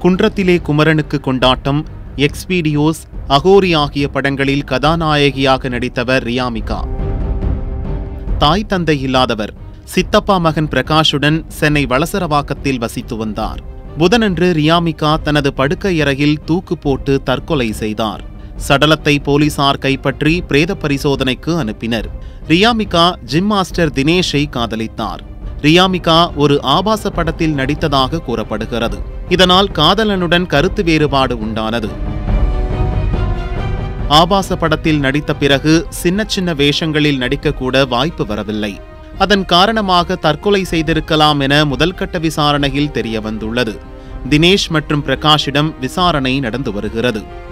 குன்றத்திலே குமரனுக்கு கொண்டாட்டம் எக்ஸ்பீடியோஸ் அகோரி ஆகிய படங்களில் கதாநாயகியாக நடித்தவர் ரியாமிகா தாய் தந்தை இல்லாதவர் சித்தப்பா மகன் பிரகாஷுடன் சென்னை வளசரவாக்கத்தில் வசித்து வந்தார் புதனன்று ரியாமிகா தனது படுக்கை அறையில் தூக்கு போட்டு தற்கொலை செய்தார் சடலத்தை போலீசார் கைப்பற்றி பிரேத பரிசோதனைக்கு அனுப்பினர் ரியாமிகா ஜிம் மாஸ்டர் தினேஷை காதலித்தார் ரியாமிகா ஒரு ஆபாச படத்தில் நடித்ததாக கூறப்படுகிறது இதனால் காதலனுடன் கருத்து வேறுபாடு உண்டானது ஆபாச படத்தில் நடித்த பிறகு சின்ன சின்ன வேஷங்களில் நடிக்கக்கூட வாய்ப்பு வரவில்லை அதன் காரணமாக தற்கொலை செய்திருக்கலாம் என முதல்கட்ட விசாரணையில் தெரிய வந்துள்ளது தினேஷ் மற்றும் பிரகாஷிடம் விசாரணை நடந்து வருகிறது